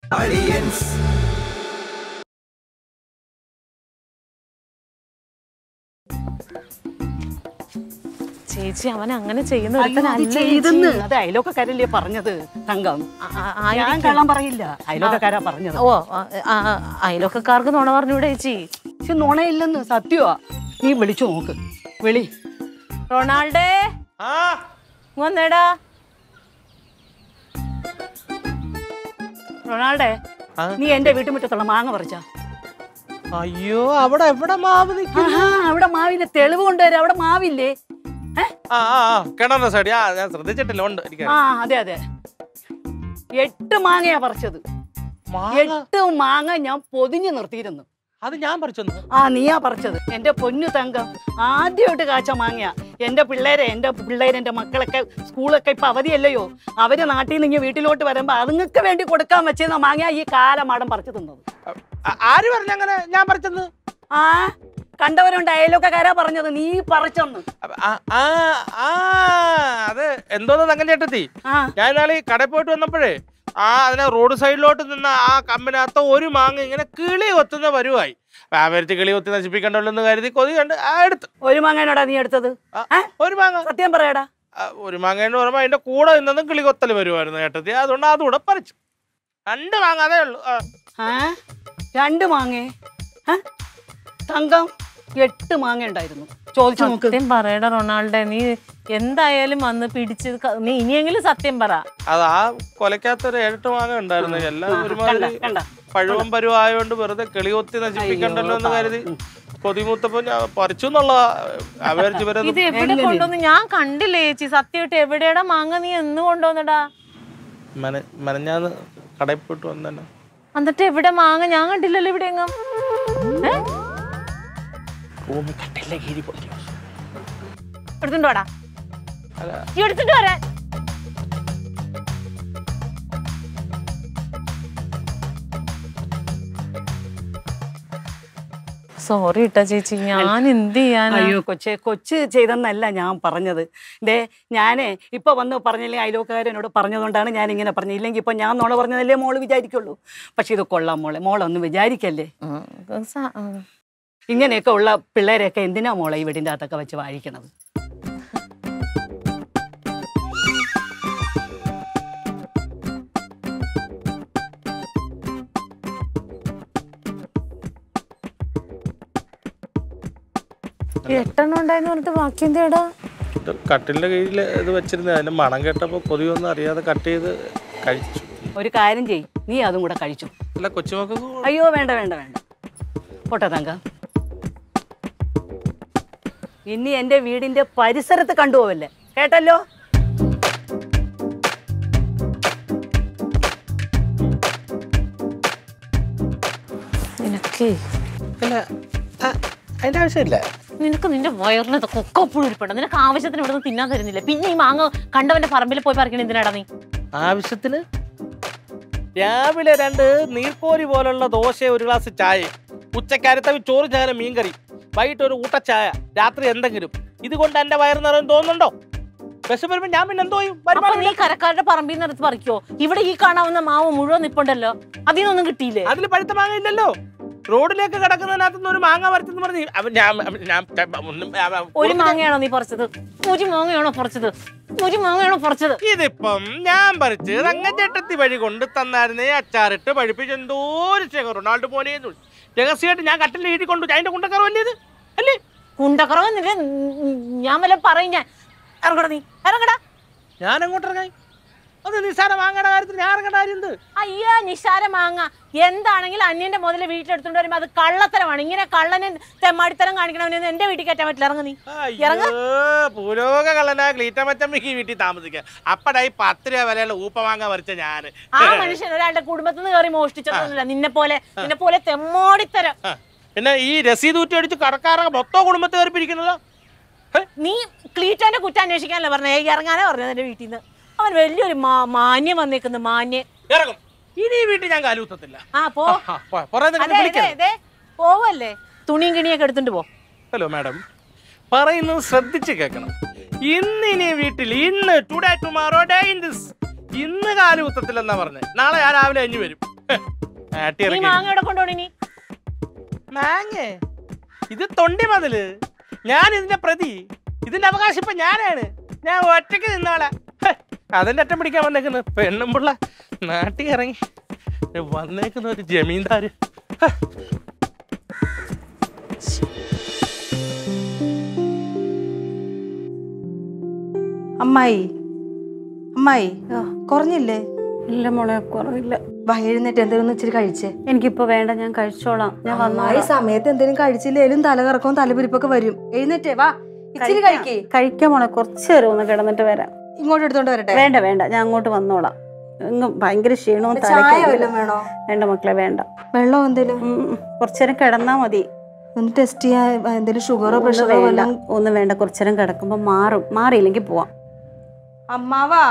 ചേച്ചി അവൻ അങ്ങനെ ചെയ്യുന്ന അയ്യോ, അത് ഒരുത്തനല്ല ചെയ്തെന്ന് ചേച്ചി. അത് അയലോക്കക്കാരല്ലേ പറഞ്ഞത് തങ്കം ആ, ആ, ഞാൻ ആയിരിക്കും. കള്ളം പറയില്ല അയലോക്കക്കാരാ പറഞ്ഞത് ഓ ആ, ആ, ആ, അയൽവക്കക്കാർക്ക് നുണ പറഞ്ഞൂടെ ചേച്ചി പക്ഷെ നുണയില്ലെന്ന് സത്യമാ നീ വിളിച്ചു നോക്ക് വിളി റൊണാൾഡേ ആ ഇങ്ങ് വന്നേടാ റൊണാൾഡേ ആ? നീ എന്റെ വീട്ടുമുറ്റത്തുള്ള മാങ്ങ പറിച്ചാ അയ്യോ അവിടെ എവിടെ മാവ് നിൽക്കും ആഹാ, അവിടെ മാവിന്റെ തെളിവ് കൊണ്ടുവരാം അവിടെ മാവില്ലേ ഏ? ആ ആ ആ കിണറിന്റെ സൈഡ് ആ ഞാൻ ശ്രദ്ധിച്ചിട്ടില്ല ഉണ്ട് എനിക്ക് ആ അതെ അതെ എട്ട് മാങ്ങയാ പറിച്ചത് മാങ്ങ എട്ട് മാങ്ങ ഞാൻ പൊതിഞ്ഞു നിർത്തിയിരുന്നു അത് ഞാൻ പറിച്ചെന്നു ആ നീയാ പറിച്ചത് എന്റെ പൊന്നു തങ്കം ആദ്യമായിട്ട് കാച്ച മാങ്ങയാ എന്റെ പിള്ളേരെ എന്റെ പിള്ളേരെ എന്റെ മക്കളൊക്കെ സ്കൂളൊക്കെ ഇപ്പൊ അവധിയല്ലയോ അവര് നാട്ടിൽ നിന്ന് ഇങ്ങ് വീട്ടിലോട്ട് വരുമ്പോ അതുങ്ങൾക്ക് വേണ്ടി കൊടുക്കാൻ വെച്ചിരുന്ന മാങ്ങ ഈ കാലമാടം പറിച്ചു തിന്നത് ആ- ആര് പറഞ്ഞങ്ങനെ ഞാൻ പറിച്ചെന്ന് ആ കണ്ടവരുണ്ട് അയലൊക്കെക്കാരാ പറഞ്ഞത് നീ പറിച്ചെന്ന് അപ്പ- ആ ആ ആ, അത് എന്തോന്ന് തങ്കം ചേട്ടത്തി ആ ഞാൻ ഇന്നാളെ ഈ കടയിൽ പോയിട്ട് വന്നപ്പോഴേ ആ അതിനെ റോഡ് സൈഡിലോട്ട് നിന്ന ആ കമ്പിനകത്ത് ഒരു മാങ്ങ ഇങ്ങനെ കിളി കൊത്തുന്ന വരുവായി വ്യാപാരത്തിൽ കിളി കൊത്തി നശിപ്പിക്കണ്ടല്ലോ എന്ന് കരുതി കൊതി കണ്ട് ആ എടുത്ത് ഒരു മാങ്ങനോടാ നീ എടുത്തത് ആ, ഏ? ഒരു മാങ്ങ സത്യം പറയടാ ആ, ഒരു മാങ്ങ എന്ന് പറയുമ്പോൾ അതിന്റെ കൂടെ നിന്നതും കിളി കൊത്തൽ വരുമായിരുന്നു ചേട്ടത്തി അതുകൊണ്ട് അതുകൂടെ പറിച്ചു രണ്ട് മാങ്ങ അതേ ഉള്ളൂ ആ. ആ രണ്ട് മാങ്ങേ ഏ? തങ്കം എട്ട് മാങ്ങ ഉണ്ടായിരുന്നു ചോദിച്ചു നോക്ക് സത്യം പറയടാ റൊണാൾഡേ നീ എന്തായാലും വന്ന് പിടിച്ച് ക- നീ ഇനിയെങ്കിലും സത്യം പറ അത് ആ കൊലക്കകത്തൊരു ഏഴെട്ട് മാങ്ങ ഉണ്ടായിരുന്നു എല്ലാം കണ്ട ഒരുമാതിരി കണ്ട പഴുവം പരുവായോണ്ട് വെറുതെ കിളി കൊത്തി നശിപ്പിക്കണ്ടല്ലോ എന്ന് കരുതി കൊതിമൂത്തപ്പോ ഞാൻ പറിച്ചു എന്നുള്ള അവരിച്ച് വരെ ഇത് എവിടെ കൊണ്ടുവന്ന് ഞാൻ കണ്ടില്ലേ ചേച്ചി സത്യമായിട്ട് എവിടെയാടാ മാങ്ങ നീ എന്ന് കൊണ്ടുവന്നടാ മന മനഞ്ഞാന്ന് കടയിൽ പോയിട്ട് വന്നെ എന്നിട്ട് എവിടെ മാങ്ങ ഞാൻ കണ്ടില്ലല്ലോ ഇവിടെ എങ്ങും ഏ? ഭൂമി കട്ടിലെ കീഴി പോയി എടുത്തിട്ട് വാടാ അല്ല. ഈ എടുത്തിട്ട് വരാൻ സോറി ഇട്ടാ ചേച്ചി ഞാൻ എന്ത് ചെയ്യാനാ അയ്യോ കൊച്ചെ കൊച്ച് ചെയ്തെന്നല്ല ഞാൻ പറഞ്ഞത് ദേ ഞാനേ ഇപ്പൊ വന്ന് പറഞ്ഞില്ലേ അയലോക്കാരനോട് പറഞ്ഞതുകൊണ്ടാണ് ഞാൻ ഇങ്ങനെ പറഞ്ഞത് ഇല്ലെങ്കിൽ ഇപ്പൊ ഞാൻ നോളെ പറഞ്ഞതല്ലേ മോള് വിചാരിക്കുള്ളൂ പക്ഷെ ഇത് കൊള്ളാം മോളെ മോളൊന്നും വിചാരിക്കല്ലേ ഉം, സ- ഉം. ഇങ്ങനെയൊക്കെ ഉള്ള പിള്ളേരെയൊക്കെ എന്തിനാ മോളെ ഈ വീടിൻ്റെ അകത്തൊക്കെ വെച്ച് വാഴിക്കണത് ഈ എട്ടെണ്ണം ഉണ്ടായെന്ന് പറഞ്ഞിട്ട് ബാക്കി എന്തേടാ ഇത് കട്ടിലിന്റെ കീഴിൽ ഇത് വെച്ചിരുന്ന അതിന്റെ മണം കേട്ടപ്പോ കൊതിയൊന്നും അറിയാതെ കട്ട് ചെയ്ത് കഴിച്ചു ഒരു കാര്യം ചെയ് നീ അതും കൂടെ കഴിച്ചു അല്ല കൊച്ചുമക്കൾക്ക് അയ്യോ വേണ്ട വേണ്ട വേണ്ട പോട്ടെ തങ്ക ഇനി എൻ്റെ വീടിൻ്റെ പരിസരത്ത് കണ്ടുപോവല്ലേ കേട്ടല്ലോ നിനക്കേ അല്ല ആ, അതിന്റെ ആവശ്യമില്ല നിനക്ക് നിന്റെ വയറിന് ഇതൊക്കെ ഒക്കെ പുഴുരിപ്പുണ്ട് നിനക്ക് ആവശ്യത്തിന് ഇവിടെ നിന്ന് തിന്നാൻ തരുന്നില്ല പിന്നെ ഈ മാങ്ങ കണ്ടവന്റെ പറമ്പിൽ പോയി പറിക്കണ എന്തിനാടാ നീ ആവശ്യത്തിന് രാവിലെ രണ്ട് നീർക്കോലി പോലുള്ള ദോശ ഒരു ഗ്ലാസ് ചായ ഉച്ചക്കാരത്തെ ചോറ് ചായ മീൻകറി വൈകിട്ട് ഒരു ഊട്ടച്ചായ രാത്രി എന്തെങ്കിലും ഇതുകൊണ്ട് എന്റെ വയറ് നിറയും തോന്നുന്നുണ്ടോ വിഷം വരുമ്പോ ഞാൻ പിന്നെ എന്തോ ചെയ്യും? അപ്പൊ വരുമാനം നീ കരക്കാരുടെ പറമ്പിൽ നിന്ന് എടുത്ത് പറിക്കോ ഇവിടെ ഈ കാണാവുന്ന മാവ് മുഴുവൻ നിപ്പുണ്ടല്ലോ അതിൽ നിന്നൊന്നും കിട്ടിയില്ലേ അതിൽ പഴുത്ത മാങ്ങ ഇല്ലല്ലോ റോഡിലേക്ക് കിടക്കുന്നതിനകത്തുനിന്ന് ഒരു മാങ്ങ പറിച്ചെന്ന് പറഞ്ഞ് അവൻ ഞാൻ ഞാൻ ഒന്നും ഒരു മാങ്ങയാണോ നീ പറിച്ചത് ഒരു മാങ്ങയാണോ പറിച്ചത് ഒരു മാങ്ങയാണോ പറിച്ചത് ഇതിപ്പം ഞാൻ പറിച്ച് തങ്കച്ചേട്ടത്തി വഴി കൊണ്ട് തന്നായിരുന്നേ അച്ചാറിട്ട് പഴിപ്പിച്ച് എന്തോ ഒരു ശേഖർ റൊണാൾഡോ പോലെ രഹസ്യമായിട്ട് ഞാൻ കട്ടിൽ എഴുതി കൊണ്ടു അതിന്റെ കുണ്ടക്കറവല്ലേ ഇത് അല്ലേ കുണ്ടക്കറവ് നിന്റെ ഞാൻ വല്ല പറയും ഞാൻ ഇറങ്ങടാ നീ ഇറങ്ങടാ ഞാൻ അങ്ങോട്ട് ഇറങ്ങായി അത് നിസ്സാര മാങ്ങയുടെ കാര്യത്തിൽ ഞാൻ ഇറങ്ങേണ്ട കാര്യം എന്ത് അയ്യാ നിശാര മാങ്ങ എന്താണെങ്കിലും അന്യന്റെ മുതല് വീട്ടിലെടുത്തോണ്ട് വരുമ്പോ അത് കള്ളത്തരമാണ് ഇങ്ങനെ കള്ളന് തെമ്മാടിത്തരം കാണിക്കണമെന്ന് എന്റെ വീട്ടിൽ കയറ്റാൻ പറ്റില്ല ഇറങ്ങ നീ ഇറങ്ങ്. അയ്യോ പുരോഗ കള്ളന ക്ലീറ്റമച്ചമ്മക്ക് ഈ വീട്ടിൽ താമസിക്കാം അപ്പടായി പത്ത് രൂപ വിലയുള്ള ഊപ്പ മാങ്ങ പറിച്ച ഞാൻ ആ മനുഷ്യൻ ഒരാളുടെ കുടുംബത്തിൽ നിന്ന് കയറി മോഷ്ടിച്ചതൊന്നുമില്ല നിന്നെ പോലെ നിന്നെ പോലെ തെമ്മാടിത്തരം പിന്നെ ഈ രസീത് ഊറ്റി അടിച്ച് കടക്കാരൊക്കെ മൊത്തം കുടുംബത്തെ കയറി പിരിക്കുന്നതോ നീ ക്ലീറ്റോന്റെ കുറ്റം അന്വേഷിക്കാനല്ലേ പറഞ്ഞേ ഇറങ്ങാനേ പറഞ്ഞത് എന്റെ വീട്ടിൽ നിന്ന് അവൻ വലിയൊരു മാ- മാന്യം വന്നേക്കുന്നു മാന്യം ഇറങ്ങും ഇനി ഈ വീട്ടിൽ ഞാൻ കാലൂത്തത്തില്ല ആ പോ ആ, പോ- പുറകെ നിന്ന് അതെ അതെ വിളിക്കരുത്. അതെ പോവല്ലേ തുണിയും കിണിയൊക്കെ എടുത്തിട്ട് പോ ഹലോ മാഡം പറയുന്നത് ശ്രദ്ധിച്ച് കേൾക്കണം ഇന്ന് ഇനി വീട്ടിൽ ഇന്ന് today tomorrow day in this ഇന്ന് കാലുകുത്തത്തില്ലെന്നാ പറഞ്ഞത് നാളെ ഞാൻ രാവിലെ അഞ്ഞു വരും ആട്ടി നീ ഇറക്കി മാങ്ങ എവിടെ കൊണ്ടുപോണി മാങ്ങേ ഇത് തൊണ്ടി മതില് ഞാൻ ഇതിന്റെ പ്രതി ഇതിന്റെ അവകാശം ഇപ്പൊ ഞാനാണ് ഞാൻ ഒറ്റയ്ക്ക് നിന്നോളാം ഹെ, അതിന്റെ അറ്റം പിടിക്കാൻ വന്നേക്കുന്നു പെണ്ണും പിള്ള നാട്ടിൽ ഇറങ്ങി വന്നേക്കുന്ന ഒരു ജമീന്ദാര് ഹെ, അമ്മായി അമ്മായി കുറഞ്ഞില്ലേ ഇല്ല മോളെ കുറവില്ല വാ എഴുന്നേറ്റ് എന്തെങ്കിലും ഒന്ന് ഇച്ചിരി കഴിച്ചേ എനിക്കിപ്പോ വേണ്ട ഞാൻ കഴിച്ചോളാം ഞാൻ അമ്മായി വന്നോളാം സമയത്ത് എന്തെങ്കിലും കഴിച്ചില്ലേലും തലകറക്കവും തലപിരിപ്പൊക്കെ വരും എഴുന്നേറ്റേ വാ ഇച്ചിരി കഴിക്കേ കഴിക്കാം മോളെ കുറച്ച് നേരം ഒന്ന് കിടന്നിട്ട് വരാം ഇങ്ങോട്ട് എടുത്തോണ്ട് വരട്ടെ വേണ്ട വേണ്ട ഞാൻ അങ്ങോട്ട് വന്നോളാം ഇങ്ങ് ഭയങ്കര ക്ഷീണവും ചായ തലയ്ക്കും വല്ലതും വേണോ വേണ്ട മക്കളെ വേണ്ട വെള്ളം എന്തേലും ഉം, ഉം. കുറച്ച് നേരം കിടന്നാ മതി ഒന്ന് ടെസ്റ്റ് ചെയ്യാൻ എന്തെങ്കിലും ഷുഗറോ ഒന്നും പ്രഷറോ വേണ്ട വല്ലതും ഒന്നും വേണ്ട കുറച്ച് നേരം കിടക്കുമ്പോ മാറും മാറിയില്ലെങ്കിൽ പോവാം അമ്മാവാ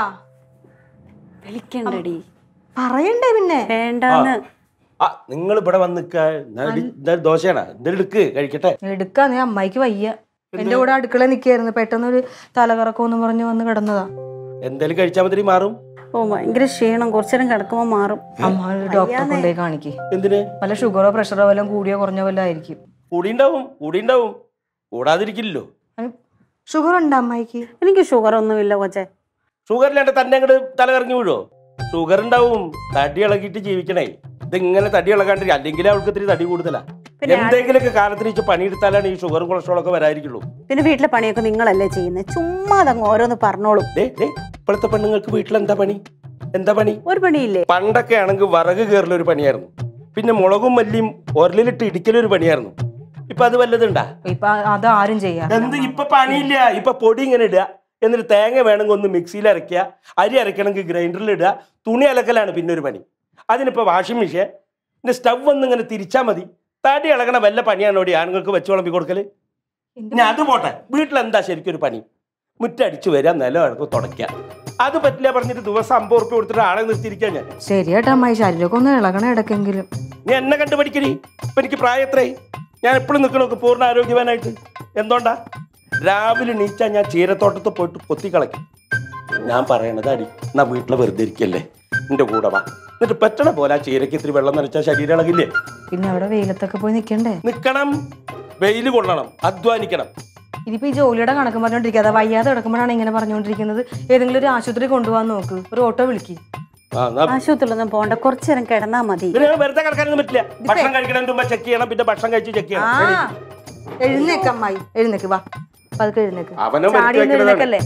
വിളിക്കണ്ടടി പറയണ്ടേ പിന്നെ വേണ്ടാന്ന് ആ നിങ്ങൾ ഇവിടെ വന്ന് നിൽക്ക ദോശയാണ് എന്തെങ്കിലും എടുക്ക് കഴിക്കട്ടെ എടുക്കാ നീ അമ്മായിക്ക് വയ്യ എന്റെ കൂടെ അടുക്കള നിക്കായിരുന്നു പെട്ടെന്ന് ഒരു തലകറക്കമെന്ന് പറഞ്ഞ് വന്ന് കിടന്നതാ എന്തേലും കഴിച്ചാൽ മതി മാറും ഓ ഭയങ്കര ക്ഷീണം കുറച്ച് നേരം കിടക്കുമ്പോ മാറും അമ്മ ഒരു ഡോക്ടറെ കൊണ്ടുപോയി കാണിക്ക് എന്തിന് വല്ല ഷുഗറോ പ്രഷറോ വല്ലതും കൂടിയോ കുറഞ്ഞോ വല്ല ആയിരിക്കും കൂടിണ്ടാവും കൂടിണ്ടാവും കൂടാതിരിക്കില്ലല്ലോ ഷുഗർ ഉണ്ടോ അമ്മായിക്ക് എനിക്ക് ഷുഗർ ഒന്നുമില്ല കൊച്ചെ ഷുഗറിലാണ്ട് തന്നെ അങ്ങോട്ട് തല കറങ്ങി വീഴോ ഷുഗർ ഉണ്ടാവും തടി ഇളകിയിട്ട് ജീവിക്കണേ ഇതിങ്ങനെ തടി ഇളകാണ്ട് അല്ലെങ്കിൽ അവൾക്ക് ഇത്തിരി തടി കൂടുതലാ പിന്നെ എന്തെങ്കിലുമൊക്കെ കാലത്തിന് വെച്ച് പണിയെടുത്താലാണ് ഈ ഷുഗറും കൊളസ്ട്രോളും ഒക്കെ വരാതിരിക്കുള്ളൂ പിന്നെ വീട്ടിലെ പണിയൊക്കെ നിങ്ങളല്ലേ ചെയ്യുന്നത് ചുമ്മാ അതങ്ങ് ഓരോന്ന് പറഞ്ഞോളും ഡേ ഡേ ഇപ്പോഴത്തെ പെണ്ണുങ്ങൾക്ക് വീട്ടിൽ എന്താ പണി എന്താ പണി ഒരു പണിയില്ലേ പണ്ടൊക്കെ ആണെങ്കിൽ വിറക് കയറലൊരു പണിയായിരുന്നു പിന്നെ മുളകും മല്ലിയും ഒരലിലിട്ട് ഇടിക്കലൊരു പണിയായിരുന്നു ഇപ്പൊ അത് വല്ലതുണ്ടാ ഇപ്പൊ അത് ആരും ചെയ്യാ എന്ത് ഇപ്പൊ പണിയില്ല ഇപ്പൊ പൊടി ഇങ്ങനെ ഇടുക എന്നിട്ട് തേങ്ങ വേണമെങ്കിൽ ഒന്ന് മിക്സിയിൽ അരയ്ക്കുക അരി അരയ്ക്കണമെങ്കിൽ ഗ്രൈൻഡറിൽ ഇടുക തുണി അലക്കലാണ് പിന്നെ ഒരു പണി അതിനിപ്പോ വാഷിംഗ് മെഷീൻ പിന്നെ സ്റ്റവ് ഒന്ന് ഇങ്ങനെ തിരിച്ചാൽ മതി തടി ഇളകണ വല്ല പണിയാണ് ഇവിടെ ആണുങ്ങൾക്ക് വെച്ച് വിളമ്പി കൊടുക്കല് ഇനി അത് പോട്ടെ വീട്ടിൽ എന്താ ശരിക്കും ഒരു പണി മുറ്റടിച്ചു വരിക നിലം ഇളക്ക് തുടയ്ക്കുക അത് പറ്റില്ല പറഞ്ഞിട്ട് ദിവസം അമ്പത് ഉറുപ്പ്യ കൊടുത്തിട്ട് ആളെ നിർത്തിയിരിക്കാൻ ഞാൻ ശരിയാട്ടോ അമ്മായി ശരീരമൊക്കെ ഒന്ന് ഇളകണം ഇടയ്ക്കെങ്കിലും നീ എന്നെ കണ്ടു പഠിക്കടി ഇപ്പൊ എനിക്ക് പ്രായം എത്രയായി ഞാൻ എപ്പോഴും നിൽക്കണമൊക്കെ പൂർണ്ണ ആരോഗ്യവാനായിട്ട് എന്തുകൊണ്ടാ രാവിലെ നീച്ചാൽ ഞാൻ ചീരത്തോട്ടത്ത് പോയിട്ട് പൊത്തിക്കളയ്ക്കും ഞാൻ പറയണത് അടി എന്നാ വീട്ടിൽ വെറുതെ ഇരിക്കല്ലേ നിന്റെ കൂടെ വാ എന്നിട്ട് പറ്റണ പോലെ ആ ചീരക്ക് ഇത്തിരി വെള്ളം നനച്ചാൽ ശരീരം ഇളകില്ലേ പിന്നെ അവിടെ വെയിലത്തൊക്കെ പോയി നിക്കണ്ടേ നിൽക്കണം വെയിൽ കൊള്ളണം അധ്വാനിക്കണം ഇതിപ്പോ ഈ ജോലിയുടെ കണക്ക് പറഞ്ഞോണ്ടിരിക്കാതെ വയ്യാതെ കിടക്കുമ്പോഴാണ് ഇങ്ങനെ പറഞ്ഞുകൊണ്ടിരിക്കുന്നത് ഏതെങ്കിലും ഒരു ആശുപത്രി കൊണ്ടുപോകാൻ നോക്ക് ഒരു ഓട്ടോ വിളിക്ക് ആ എന്നാ ആശുപത്രിയിലൊന്നും പോണ്ട കുറച്ച് നേരം കിടന്നാ മതി പിന്നെ വെറുതെ കിടക്കാനൊന്നും പറ്റില്ല ഭക്ഷണം കഴിക്കണതിന് മുമ്പ് ചെക്ക് ചെയ്യണം പിന്നെ ഭക്ഷണം കഴിച്ച് ചെക്ക് ആ ചെയ്യണം എഴുന്നേക്ക് അമ്മായി എഴുന്നേക്ക് വാ പതുക്കെ എഴുന്നേക്ക് അവനെ ചാടി മരുത്തി ഒന്നും വെക്കണതാണ് എഴുന്നേക്കല്ലേ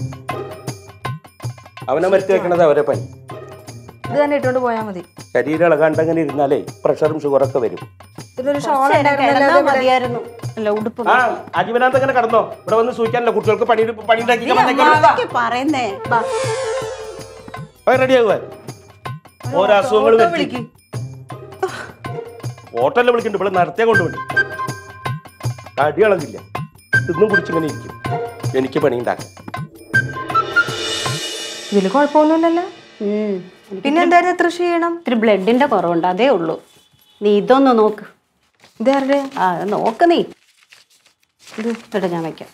അവനെ മരുത്തി വെക്കണത് അവരെ പണി ഇത് തന്നെ ഇട്ടുകൊണ്ട് പോയാൽ മതി ശരീരം ഇളകാണ്ട് അങ്ങനെ ഇരുന്നാലേ പ്രഷറും ഷുഗറൊക്കെ വരും ഇതിലൊരു ഷോൾ കുറച്ച് നേരം കിടന്നാ ഉണ്ടായിരുന്നല്ലോ മതിയായിരുന്നു അല്ല ഉടുപ്പ് ആ അജീവനാന്ത് അങ്ങനെ കടന്നോ ഇവിടെ വന്ന് സൂചിക്കാനല്ല കുട്ടികൾക്ക് പണി പണി എന്തൊക്കെ പറയുന്നേ റെഡി ആകുവാൻ ഓരോ അസുഖങ്ങൾ ഓട്ടോ വരുത്തി വിളിക്ക് ഓട്ടോല്ലേ വിളിക്കുന്നുണ്ട് ഇവിടെ നടത്തിയാ കൊണ്ടുപോയി കടി ഇളകില്ല ഇന്നും കുടിച്ചിങ്ങനെ ഇരിക്കും എനിക്ക് പണി ഉണ്ടാക്കാം ഇതില് കുഴപ്പമൊന്നുമില്ലല്ലോ ഉം. പിന്നെ എന്തായാലും എത്ര ക്ഷീണം ഇത്തിരി ബ്ലഡിന്റെ കുറവുണ്ട് അതേ ഉള്ളൂ നീ ഇതൊന്ന് നോക്ക് ഇതാരുടെ ആ അത് നോക്ക് നീ ഇത് എന്നിട്ട് ഞാൻ വയ്ക്കാം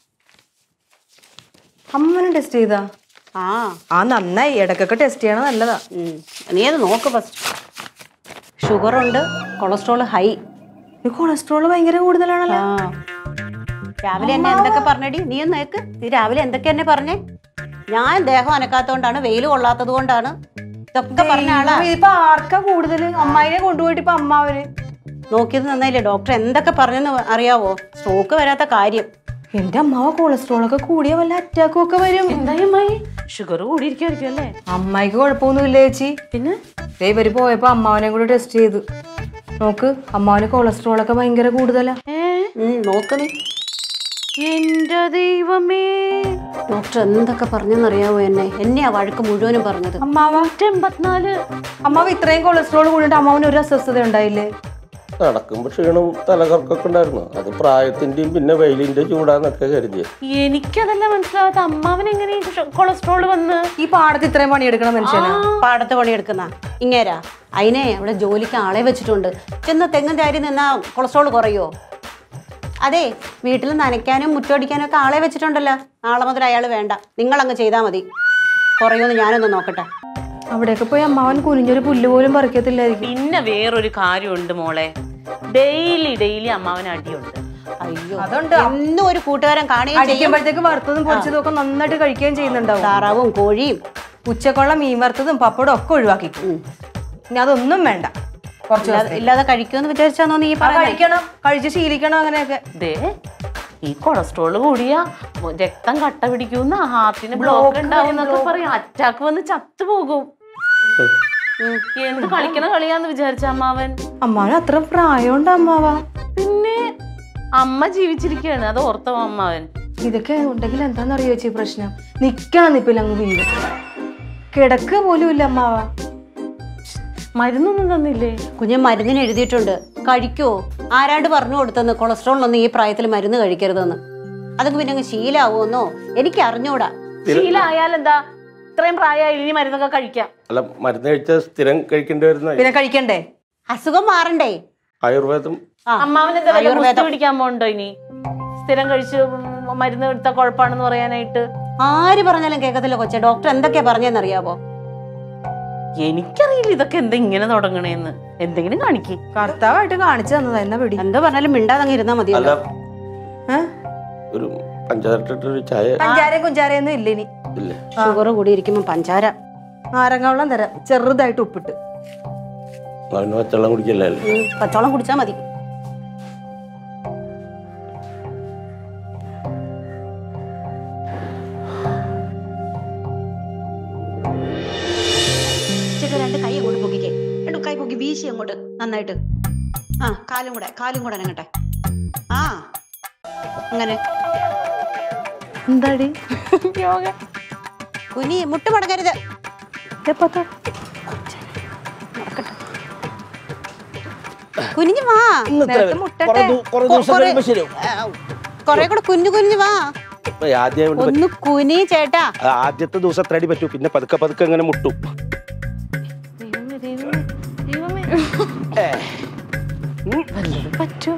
അമ്മനും ടെസ്റ്റ് ചെയ്താ ആ ആ നന്നായി ഇടയ്ക്കൊക്കെ ടെസ്റ്റ് ചെയ്യണത് നല്ലതാ ഉം. നീ അത് നോക്ക് ഫസ്റ്റ് ഷുഗറുണ്ട് കൊളസ്ട്രോൾ ഹൈ ഈ കൊളസ്ട്രോൾ ഭയങ്കര കൂടുതലാണല്ലോ ആ രാവിലെ എന്നെ എന്തൊക്കെ പറഞ്ഞടി നീ ഒന്ന് നേക്ക് നീ രാവിലെ എന്തൊക്കെ എന്നെ പറഞ്ഞേ ഞാൻ ദേഹം അനക്കാത്തോണ്ടാണ് വെയിൽ കൊള്ളാത്തത് കൊണ്ടാണ് ഇതൊക്കെ പറഞ്ഞ ആളാ ഇതിപ്പോ ആർക്കാ കൂടുതൽ അമ്മായിനെ കൊണ്ടുപോയിട്ട് ഇപ്പൊ അമ്മാവര് നോക്കിയത് നന്നായില്ലേ ഡോക്ടർ എന്തൊക്കെ പറഞ്ഞെന്ന് അറിയാവോ സ്ട്രോക്ക് വരാത്ത കാര്യം എന്റെ അമ്മാവ കൊളസ്ട്രോൾ ഒക്കെ കൂടിയ വല്ല അറ്റാക്കും ഒക്കെ വരും എന്തായി ഷുഗർ കൂടിയിരിക്കുമായിരിക്കും അല്ലേ അമ്മായിക്ക് കുഴപ്പമൊന്നുമില്ല ചേച്ചി പിന്നെ ദേ ഇവര് പോയപ്പോ അമ്മാവനെ കൂടി ടെസ്റ്റ് ചെയ്തു നോക്ക് അമ്മാവന് കൊളസ്ട്രോൾ ഒക്കെ ഭയങ്കര കൂടുതലാ ഉം, നോക്ക് നീ എന്റെ ദൈവമേ ഡോക്ടർ എന്തൊക്കെ പറഞ്ഞെന്നറിയാവോ എന്നെ എന്നെയാ വഴക്ക് മുഴുവനും പറഞ്ഞത് അമ്മാവ എൺപത്തിനാല് അമ്മാവ ഇത്രയും കൊളസ്ട്രോൾ കൂടിയിട്ട് അമ്മാവന് ഒരു അസ്വസ്ഥത ഉണ്ടായില്ലേ നടക്കുമ്പോൾ ക്ഷീണവും തലകർക്കൊക്കെ ഉണ്ടായിരുന്നു അത് പ്രായത്തിന്റെയും പിന്നെ വെയിലിന്റെ ചൂടാന്നൊക്കെ കരുതിയ എനിക്കതല്ല മനസ്സിലാവാത്ത അമ്മാവൻ എങ്ങനെ കൊളസ്ട്രോൾ വന്ന് ഈ പാടത്ത് ഇത്രയും പണിയെടുക്കണ മനുഷ്യനാ പാടത്ത് പണിയെടുക്കുന്ന ഇങ്ങേരാ അതിനെ അവിടെ ജോലിക്ക് ആളെ വെച്ചിട്ടുണ്ട് ചെന്ന് തെങ്ങും ചാരി നിന്നാ കൊളസ്ട്രോൾ കുറയോ അതെ വീട്ടിൽ നനയ്ക്കാനും മുറ്റമടിക്കാനും ഒക്കെ ആളെ വെച്ചിട്ടുണ്ടല്ലോ നാളെ മുതൽ അയാൾ വേണ്ട നിങ്ങൾ അങ്ങ് ചെയ്താൽ മതി കുറയുമെന്ന് ഞാനൊന്ന് നോക്കട്ടെ അവിടെയൊക്കെ പോയി അമ്മാവൻ കുനിഞ്ഞൊരു പുല്ല് പോലും പറിക്കത്തില്ലായിരിക്കും പിന്നെ വേറൊരു കാര്യമുണ്ട് മോളെ ഡെയിലി ഡെയിലി അമ്മാവന് അടിയുണ്ട് അയ്യോ അതുണ്ട്. എന്നും ഒരു കൂട്ടുകാരൻ കാണുകയും ചെയ്യും അടിക്കുമ്പോഴത്തേക്ക് വറുത്തതും പൊരിച്ചതും ഒക്കെ നന്നായിട്ട് കഴിക്കുകയും ചെയ്യുന്നുണ്ടാവും താറാവും കോഴിയും ഉച്ചക്കുള്ള മീൻ വറുത്തതും പപ്പടം ഒക്കെ ഒഴിവാക്കിക്കും ഇനി അതൊന്നും വേണ്ട കുറച്ച് ഇല്ലാതെ- ഇല്ലാതെ കഴിക്കുമെന്ന് വിചാരിച്ചാന്നോ നീ ആ, പറയുന്നത് കഴിക്കണം കഴിച്ച് ശീലിക്കണം അങ്ങനെയൊക്കെ ദേ ഈ കൊളസ്ട്രോള് കൂടിയ രക്തം കട്ട പിടിക്കുന്ന ഹാർട്ടിന് ബ്ലോക്ക് ഉണ്ടാവും എന്നൊക്കെ പറയും അറ്റാക്ക് വന്ന് ചത്തുപോകും എന്ത് കളിക്കണ കളിയാന്ന് വിചാരിച്ച അമ്മാവൻ അമ്മാവൻ അത്ര പ്രായമുണ്ട് അമ്മാവാ പിന്നെ അമ്മ ജീവിച്ചിരിക്കുകയാണ് അത് ഓർത്തോ അമ്മാവൻ ഇതൊക്കെ ഉണ്ടെങ്കിൽ എന്താണെന്നറിയോ ചേച്ചി പ്രശ്നം നിക്കണം നിപ്പിൽ അങ്ങ് വീഴും കിടക്ക പോലും ഇല്ല അമ്മാവാ മരുന്നൊന്നും തന്നില്ലേ കുഞ്ഞ് മരുന്നിന് എഴുതിയിട്ടുണ്ട് കഴിക്കോ ആരാണ്ട് പറഞ്ഞു കൊടുത്തെന്ന് കൊളസ്ട്രോളിനൊന്നും ഈ പ്രായത്തിൽ മരുന്ന് കഴിക്കരുതെന്ന് അതൊക്കെ പിന്നെ അങ്ങ് ശീലാവുമെന്നോ എനിക്ക് അറിഞ്ഞൂടാ ശീലായാൽ എന്താ ഇത്രയും പ്രായമായി ഇനി മരുന്നൊക്കെ കഴിക്കാം അല്ല മരുന്ന് കഴിച്ചാൽ സ്ഥിരം കഴിക്കേണ്ടി വരുന്ന പിന്നെ കഴിക്കണ്ടേ അസുഖം മാറണ്ടേ ആയുർവേദം ആ, അമ്മാവൻ എന്താ വല്ല ആയുർവേദം. ഗുസ്തി പിടിക്കാൻ പോണ്ടോ ഇനി സ്ഥിരം കഴിച്ച് മരുന്ന് എടുത്ത കുഴപ്പമാണെന്ന് പറയാനായിട്ട് ആര് പറഞ്ഞാലും കേൾക്കത്തില്ല കൊച്ചെ ഡോക്ടർ എന്തൊക്കെയാ പറഞ്ഞെന്നറിയാവോ എനിക്കറിയില്ല ഇതൊക്കെ എന്താ ഇങ്ങനെ തുടങ്ങണേന്ന് എന്തെങ്കിലും കാണിക്ക് കർത്താവായിട്ട് കാണിച്ചു തന്നതാ എന്നാ പിടി എന്തോ പറഞ്ഞാലും മിണ്ടാതങ്ങ് ഇരുന്നാ അല്ല മതിയല്ലോ ഏ? ഒരു പഞ്ചായത്തിട്ടൊരു ചായ പഞ്ചാരയും കുഞ്ചാരയൊന്നും ഇല്ല ഇനി ഇല്ല ഷുഗർ കൂടി ഇരിക്കുമ്പോ പഞ്ചാര നാരങ്ങ വെള്ളം തരാം ചെറുതായിട്ട് ഉപ്പിട്ട് അവന് പച്ചവെള്ളം കുടിക്കല്ലേ അല്ലേ ഉം, പച്ചവെള്ളം കുടിച്ചാ മതി ചേട്ടാ രണ്ട് കൈ അങ്ങോട്ട് പൊക്കിക്കേ രണ്ട് കൈ പൊക്കി വീശി അങ്ങോട്ട് നന്നായിട്ട് ആ കാലും കൂടെ കാലും കൂടെ അനങ്ങട്ടെ ആ അങ്ങനെ എന്താടി കുനി മുട്ട് മടങ്ങരുത് കുനിഞ്ഞു വാ നേരത്തെ മുട്ടട്ടെ കൊറേ- ആ, കൊറേ കൂടെ കുഞ്ഞു കുഞ്ഞു വാ ആദ്യം ഒന്ന് കുനി ചേട്ടാ ആദ്യത്തെ ദിവസം എത്ര അടി പറ്റൂ പിന്നെ പതുക്കെ പതുക്കെ അങ്ങനെ മുട്ടും പറ്റൂ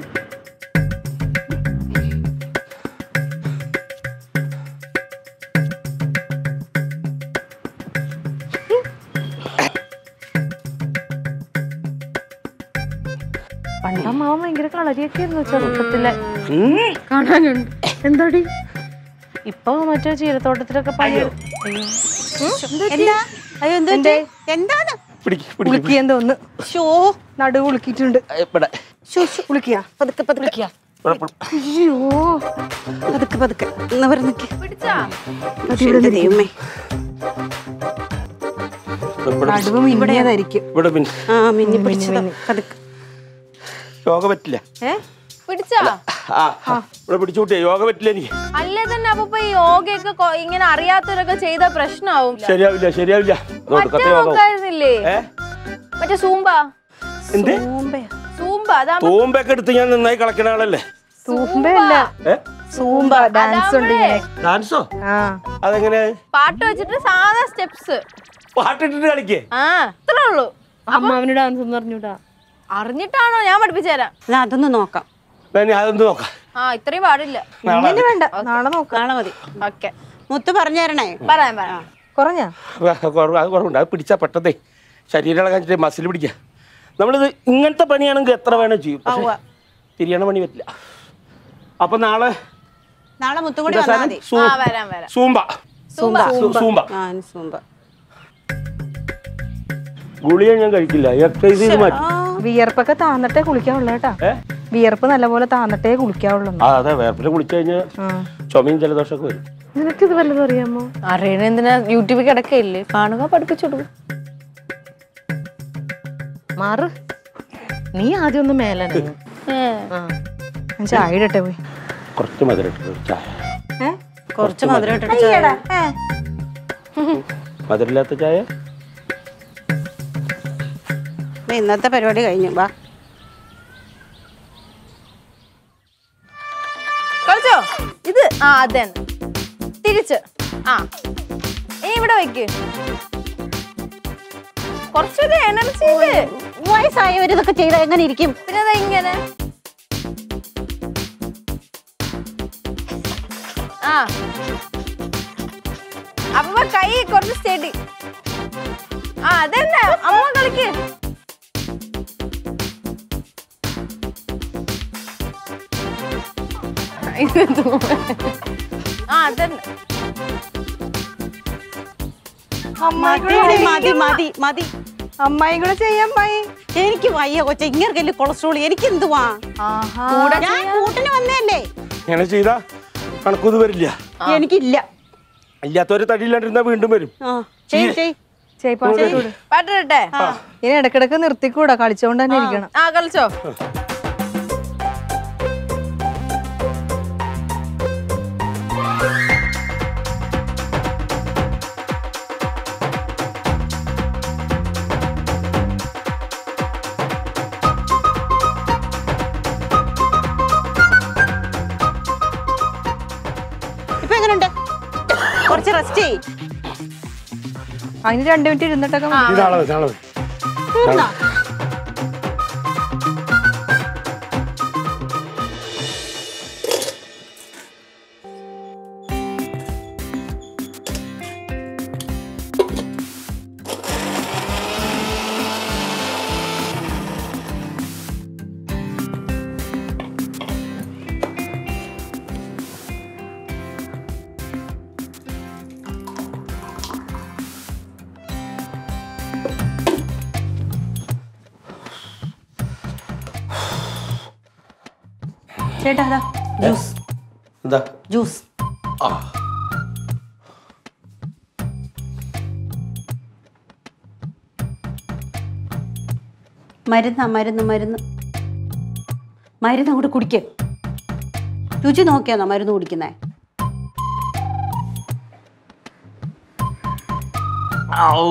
പണ്ടമ്മാവൻ ഭയങ്കര കളരിയൊക്കെ ആയിരുന്നു ചെറുപ്പത്തിലെ കാണാനുണ്ട് എന്താടി ഇപ്പൊ മറ്റേ ചീരത്തോട്ടത്തിലൊക്കെ പണി എന്താ അയ്യോ എന്തോ പറ്റി? എന്താണ് പിടിക്ക് പിടിക്ക് ഉളുക്കിയാൻ തോന്നുന്നു ഷോ നടു ഉളുക്കിയിട്ടുണ്ട് ഇവിടെ ഉളുക്കിയ പതുക്കെ പതുക്കെ ഇവിടെ, ഇവിടെ. അയ്യോ പതുക്കെ പതുക്കെ എന്നാ പറഞ്ഞേ എന്റെ ദൈവമേ ഇവിടെ, നടുവ് മിന്നിയതായിരിക്കും ഇവിടെ പിന്നെ ആ മിന്നി പിടിച്ചതാ പതുക്കെ യോഗ പറ്റില്ല ഏ പിടിച്ചാ ആ ഇവിടെ പിടിച്ചുകൂട്ടിയ യോഗ പറ്റില്ല എനിക്ക് അല്ലേ തന്നെ അപ്പൊ ഇപ്പൊ ഈ യോഗയൊക്കെ കൊ- ഇങ്ങനെ അറിയാത്തവരൊക്കെ ചെയ്ത പ്രശ്നമാവും ശരിയാവില്ല ശരിയാവില്ല അതുകൊണ്ട് മറ്റേ കത്ത യോഗം നോക്കായിരുന്നില്ലേ ഏ മറ്റേ സൂമ്പ എന്ത് സൂമ്പ അതാ തൂമ്പൊക്കെ എടുത്ത് ഞാൻ നന്നായി കളക്കണ ആളല്ലേ സൂമ്പല്ല ഏ സൂമ്പ ഡാൻസ് ഉണ്ട് ഇങ്ങനെ ഡാൻസോ ആ അതെങ്ങനെ പാട്ട് വെച്ചിട്ട് സാധാ സ്റ്റെപ്സ് പാട്ടിട്ടിട്ട് കളിക്കേ ആ അത്രേ ഉള്ളൂ അമ്മാവിന് ഡാൻസ് ഒന്നും അറിഞ്ഞൂടാ അറിഞ്ഞിട്ടാണോ ഞാൻ പഠിപ്പിച്ചു തരാം എന്നാ അതൊന്ന് നോക്കാം ഞാൻ അതൊന്ന് നോക്കാം ആ ഇത്രയും പാടില്ല ഇങ്ങനെ വേണ്ട നാളെ നോക്കാം നാളെ മതി ഓക്കെ മുത്ത് പറഞ്ഞു തരണേ പറയാം പറയാം കുറഞ്ഞ കുറവ് അത് കുറവുണ്ട് അത് പിടിച്ചാൽ പെട്ടെന്നേ ശരീരം ഇളകാൻ മസിൽ പിടിക്കുക നമ്മളിത് ഇങ്ങനത്തെ പണിയാണെങ്കിൽ എത്ര വേണേ ചെയ്യും പക്ഷേ തിരിയണ പണി പറ്റില്ല അപ്പൊ നാളെ നാളെ മുത്തും കൂടി എന്താ വന്നാ സാധനം? മതി സൂ- ആ വരാം വരാം സൂമ്പ സൂമ്പ സൂ- സൂമ്പ ആ ഇനി സൂമ്പ ഗുളിക ഞാൻ കഴിക്കില്ല എക്സസൈസ് ചെയ്ത് മാറ്റി വിയർപ്പൊക്കെ താന്നിട്ടേ കുളിക്കാവുള്ളൂ കേട്ടാ ഏ? വിയർപ്പ് നല്ലപോലെ താന്നിട്ടേ കുളിക്കാവുള്ളൂ ആ അതെ വേർപ്പിൽ കുളിച്ചു കഴിഞ്ഞാൽ ചുമയും ജലദോഷമൊക്കെ വരും നിനക്കിത് വല്ലതും അറിയാമോ അറിയണ എന്തിനാ യൂട്യൂബിൽ കിടക്കയില്ലേ കാണുക പഠിപ്പിച്ചിടുക മാറ് നീ ആദ്യം ഒന്ന് മേലെ അനങ്ങ്. ഞാൻ ചായ ഇടട്ടെ പോയി കുറച്ച് മധുരം ഇട്ടിട്ട് ഒരു ചായ ഏ? കുറച്ച് മധുരം ഇട്ടിട്ട് ചായ. അയ്യടാ, ഏ. മധുരമില്ലാത്ത ചായ ദേ, ഇന്നത്തെ പരിപാടി കഴിഞ്ഞു വാ കളിച്ചോ ഇത് ആ അതെ തിരിച്ച് ആ ഇനി ഇവിടെ വെക്ക് കുറച്ചൊരു എനർജി ഉണ്ട് വയസ്സായവർ ഇതൊക്കെ ചെയ്താൽ എങ്ങനെ ഇരിക്കും പിന്നെ ദാ ഇങ്ങനെ ആ അപ്പൊ കൈ കുറച്ച് സ്റ്റഡി ആ അതന്നെ അമ്മ കളിക്ക് ആ അതന്നെ മതി മതി മതി മതി അമ്മായി കൂടെ ചെയ്യാം അമ്മായി എനിക്ക് വയ്യ കൊച്ചെ ഇങ്ങനെ കൊളസ്ട്രോൾ എനിക്ക് എന്തുവാ ഞാൻ കൂട്ടിന് വന്നതല്ലേ ഇങ്ങനെ ചെയ്താ കണക്കൊന്നും വരില്ല എനിക്കില്ല ഇല്ലാത്തൊരു തടിയില്ലാണ്ടിരുന്നാ വീണ്ടും വരും ആ ചെയ് ചെയ് ചെയ്പ്പാട് പാട്ടിട്ടെ ഇനി ഇടക്കിടക്ക് നിർത്തിക്കൂടാ കളിച്ചോണ്ട് തന്നെ ഇരിക്കണം ആ കളിച്ചോ ഇപ്പൊ എങ്ങനെയുണ്ട് കുറച്ച് റെസ്റ്റ് ചെയ് അതിന് രണ്ടു മിനിറ്റ് ഇരുന്നിട്ടൊക്കെ മതി. ഇത് നാളെ മതി, നാളെ മതി. തീർന്നോ ചേട്ടാ അതാ ജ്യൂസ് എന്താ ജ്യൂസ് മരുന്നാ മരുന്ന് മരുന്ന് മരുന്ന് അങ്ങോട്ട് കുടിക്ക് രുചി നോക്കിയാന്നോ മരുന്ന് കുടിക്കുന്നേ ഔ.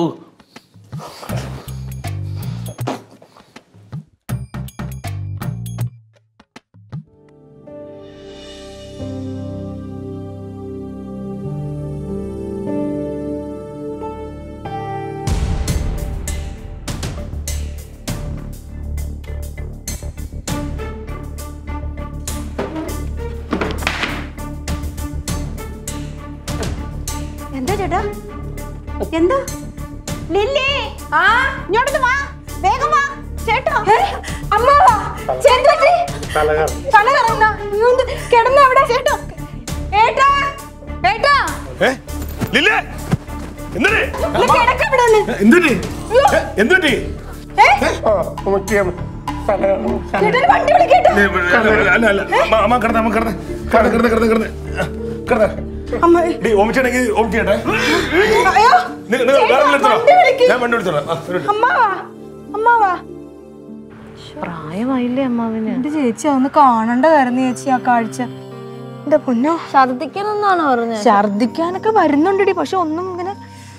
എന്താ ചേട്ടാ എന്താ ലില്ലി ആ ഇങ്ങോട്ടൊന്ന് വാ വേഗം വാ ചേട്ടാ അമ്മാവാ ചേട്ടത്തി തലകറ തല കറങ്ങുന്ന കിടന്ന അവിടെ ചേട്ടാ ഏട്ടാ ഏട്ടാ ഏ? ലില്ലേ? എന്തിന്? കിടക്ക ഇവിടെ നിന്ന്. എന്തിന്? ഏ, എന്തുപറ്റി? ആ, ഉമ്മച്ചിയാണ്. തലകറങ്ങും. ചേട്ടന് വണ്ടി വിളിക്കട്ടോ ഏ, അല്ല, അല്ല. അമ്മ, അമ്മ കിടന്ന്, അമ്മ കിടന്ന്. കിടന്ന്, കിടന്ന്, കിടന്ന്, കിടന്ന്. കിടന്ന്. അമ്മ ഡി, ഓമിച്ചാണെങ്കിൽ ഓമിച്ച് ചെയ്യട്ടെ. അയ്യോ നിങ്ങൾ- നിങ്ങൾ വേറെ വല്ലതും എടുത്തോളാം. വണ്ടി വിളിക്ക്. ഞാൻ വണ്ടി വിളിച്ചോളാം. ആ, ഒരു മിനിറ്റ്. അമ്മാവാ അമ്മാവാ പ്രായമായില്ലേ അമ്മാവിന് എന്റെ ചേച്ചി അതൊന്ന് കാണണ്ടായിരുന്നു ചേച്ചി ആ കാഴ്ച എന്റെ പൊന്നോ ഛർദിക്കണമെന്നാണ് പറഞ്ഞത് ഛർദിക്കാനൊക്കെ വരുന്നുണ്ടടി പക്ഷെ ഒന്നും ഇങ്ങനെ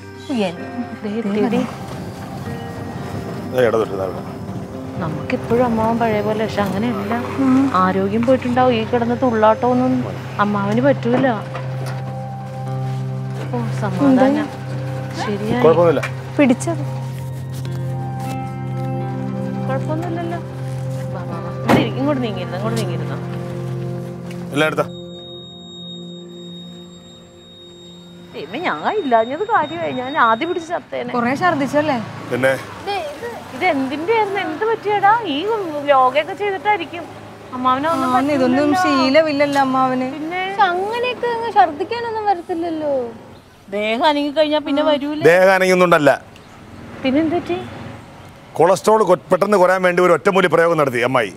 ദേ, ഇട തൊട്ട് ഇതാ ഇവിടെ. നമുക്കിപ്പോഴും അമ്മാവൻ പഴയ പോലെ പക്ഷെ അങ്ങനെയല്ല ആരോഗ്യം പോയിട്ടുണ്ടാവും ഈ കിടന്ന് തുള്ളാട്ടമൊന്നും അമ്മാവന് പറ്റൂല ഓ സമാധാനം ശരിയായി കുഴപ്പമൊന്നുമില്ല പിടിച്ചത് കുഴപ്പമൊന്നുമില്ലല്ലോ വാ, വാ, വാ. ഇവിടെ ഇരിക്ക്. ഇങ്ങോട്ട് നീങ്ങിയിരുന്ന ഇങ്ങോട്ട് നീങ്ങിയിരുന്ന എല്ലാം എടുത്താ ദൈവമേ ഞാൻ ഇല്ലാഞ്ഞത് കാര്യമായി ഞാൻ ആദ്യം പിടിച്ച് ചത്തേനെ കൊറേ ഛർദിച്ചല്ലേ പിന്നെ ഇത് എന്തിന്റെ ആയിരുന്നു എന്ത് പറ്റിയടാ ഈ യോഗയൊക്കെ ചെയ്തിട്ടായിരിക്കും അമ്മാവനെ ഒന്നും ആന്ന് ഇതൊന്നും ശീലമില്ലല്ലോ അമ്മാവന് പക്ഷെ അങ്ങനെയൊക്കെ അങ്ങ് ഛർദിക്കാനൊന്നും വരത്തില്ലല്ലോ ദേഹം അനങ്ങി കഴിഞ്ഞാൽ പിന്നെ വരൂല ദേഹം അനങ്ങുന്നുണ്ടല്ല പിന്നെ എന്ത് പറ്റി കൊളസ്ട്രോൾ കൊ- പെട്ടെന്ന് കുറയാൻ വേണ്ടി ഒരു ഒറ്റമൂലി പ്രയോഗം നടത്തി അമ്മായി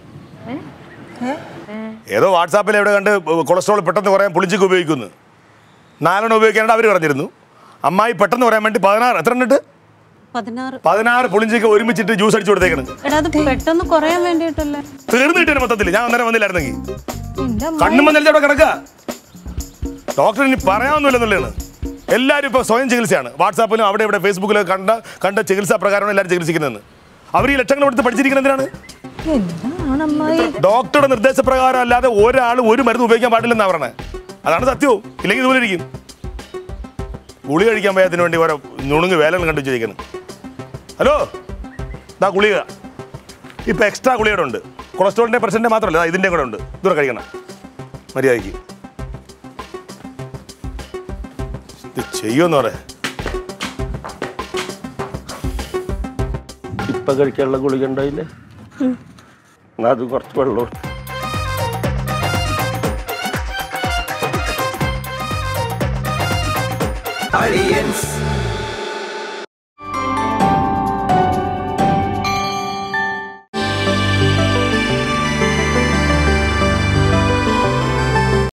ഏതോ വാട്സാപ്പിൽ എവിടെ കണ്ട് കൊളസ്ട്രോൾ പെട്ടെന്ന് കുറയാൻ പുളിഞ്ചിക്ക് ഉപയോഗിക്കുന്നു നാലെണ്ണം ഉപയോഗിക്കാനായിട്ട് അവർ പറഞ്ഞിരുന്നു അമ്മായി പെട്ടെന്ന് കുറയാൻ വേണ്ടി പതിനാറ് എത്ര എണ്ണിട്ട് പതിനാറ് പതിനാറ് പുളിഞ്ചിക്ക് ഒരുമിച്ചിട്ട് ജ്യൂസ് അടിച്ചു കൊടുത്തേക്കണം എടാ അത് പെട്ടെന്ന് കുറയാൻ വേണ്ടിയിട്ടല്ലേ തീർന്നു കിട്ടിയ മൊത്തത്തിൽ ഞാൻ അന്നേരം വന്നില്ലായിരുന്നെങ്കിൽ എന്റെ അമ്മ കണ്ണും വന്നിട്ട് അവിടെ കിടക്കുക ഡോക്ടർ ഇനി പറയാനൊന്നുമില്ലെന്നുള്ളതാണ് എല്ലാവരും ഇപ്പോൾ സ്വയം ചികിത്സയാണ് വാട്സാപ്പിലും അവിടെ ഇവിടെ ഫേസ്ബുക്കിലും കണ്ട കണ്ട ചികിത്സാ പ്രകാരമാണ് എല്ലാവരും ചികിത്സിക്കുന്നതെന്ന് അവർ ഈ ലക്ഷങ്ങൾ കൊടുത്ത് പഠിച്ചിരിക്കുന്നതിനാണ് എന്താണ് അമ്മായി ഡോക്ടറുടെ നിർദ്ദേശപ്രകാരം അല്ലാതെ ഒരാൾ ഒരു മരുന്ന് ഉപയോഗിക്കാൻ പാടില്ലെന്നാണ് പറഞ്ഞത് അതാണ് സത്യവും ഇല്ലെങ്കിൽ ഇതുപോലെ ഇരിക്കും ഗുളി കഴിക്കാൻ വയ്യാത്തിന് വേണ്ടി ഓരോ നുണുങ്ങ് വേലകൾ കണ്ടു വെച്ചിരിക്കുന്നു ഹലോ ഇതാ ഗുളിക ഇപ്പം എക്സ്ട്രാ ഗുളികയുടെ ഉണ്ട് കൊളസ്ട്രോളിൻ്റെ പ്രശ്നത്തിൻ്റെ മാത്രമല്ല ദാ ഇതിൻ്റെ കൂടെ ഉണ്ട് ഇതുകൂടെ കഴിക്കണം മര്യാദയ്ക്ക് ഇത് ചെയ്യുമെന്ന് പറയാ ഇപ്പൊ കഴിക്കാനുള്ള ഗുളിക ഉണ്ടായില്ലേ എന്നാ അത് കുറച്ച് വെള്ളം കൊടുത്തു Aliens